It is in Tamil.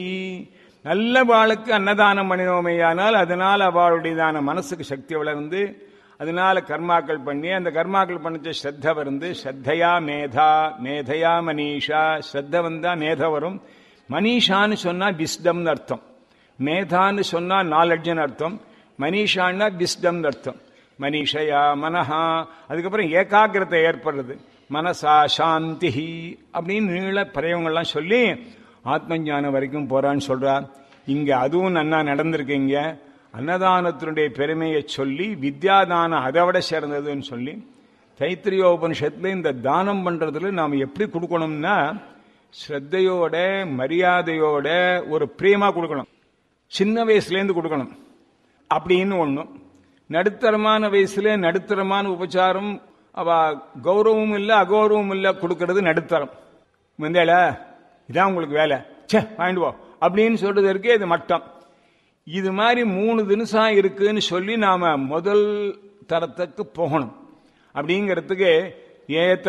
நல்ல வாளுக்கு அன்னதானம் பண்ணினோமையானால் அதனால் அவளுடையதான மனசுக்கு சக்தி வளர்ந்து அதனால கர்மாக்கள் பண்ணி அந்த கர்மாக்கள் பண்ணிச்ச ஸ்ரத்த வந்து ஸ்ரத்தையா மேதா மேதையா மனிஷா ஸ்ரத்த வந்தா மேத வரும் மனிஷான்னு சொன்னா விஸ்டம்னு அர்த்தம் மேதான்னு சொன்னா நாலெட்ஜ்னு அர்த்தம் மனிஷான்னா விஸ்டம்னு அர்த்தம் மனிஷயா மனஹா அதுக்கப்புறம் ஏகாகிரதை ஏற்படுறது மனசா சாந்தி அப்படின்னு நீள பிரயோகங்கள்லாம் சொல்லி ஆத்ம ஞானம் வரைக்கும் போறான்னு சொல்றா இங்க அதுவும் நன்னா நடந்திருக்கீங்க அன்னதானத்தினுடைய பெருமையை சொல்லி வித்யாதானம் அதை விட சேர்ந்ததுன்னு சொல்லி தைத்திரியோபனிஷத்துல இந்த தானம் பண்றதுல நாம் எப்படி கொடுக்கணும்னா ஸ்ரத்தையோட மரியாதையோட ஒரு பிரேமா கொடுக்கணும் சின்ன வயசுலேருந்து கொடுக்கணும் அப்படின்னு ஒண்ணும் நடுத்தரமான வயசுல நடுத்தரமான உபச்சாரம் அவ கௌரவமும் இல்லை அகௌரவமும் இல்லை கொடுக்கறது நடுத்தரம் வந்தேல இதான் உங்களுக்கு வேலை சே வாங்கிட்டு போ அப்படின்னு சொல்றதற்கு இது மட்டம் இது மாதிரி மூணு தினசம் இருக்குன்னு சொல்லி நாம முதல் தரத்துக்கு போகணும் அப்படிங்கிறதுக்கு ஏத்த